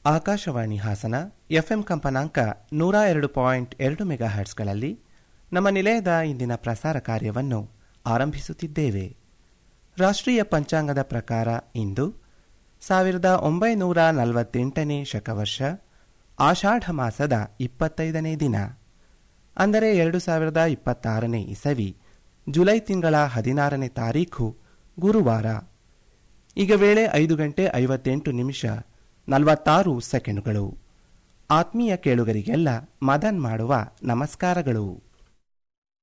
Akashvani Hassan FM ಕಂಪನಾಂಕ ನೂರ ಎರಡು ಪಾಯಿಂಟ್ ಎರಡು ಮೆಗಾ ಹರ್ಟ್ಸ್ಗಳಲ್ಲಿ ನಮ್ಮ ನಿಲಯದ ಇಂದಿನ ಪ್ರಸಾರ ಕಾರ್ಯವನ್ನು ಆರಂಭಿಸುತ್ತಿದ್ದೇವೆ ರಾಷ್ಟ್ರೀಯ ಪಂಚಾಂಗದ ಪ್ರಕಾರ ಇಂದು ಸಾವಿರದ ಒಂಬೈನೂರ ನಲವತ್ತೆಂಟನೇ ಶಕವರ್ಷ ಆಷಾಢ ಮಾಸದ ಇಪ್ಪತ್ತೈದನೇ ದಿನ ಅಂದರೆ ಎರಡು ಸಾವಿರದ ಇಪ್ಪತ್ತಾರನೇ ಇಸವಿ ಜುಲೈ ತಿಂಗಳ ಹದಿನಾರನೇ ತಾರೀಖು ಗುರುವಾರ ಈಗ ವೇಳೆ ಐದು ಗಂಟೆ ಐವತ್ತೆಂಟು ನಿಮಿಷ ನಲವತ್ತಾರು ಸೆಕೆಂಡುಗಳು ಆತ್ಮೀಯ ಕೇಳುಗರಿಗೆಲ್ಲ ಮದನ್ ಮಾಡುವ ನಮಸ್ಕಾರಗಳು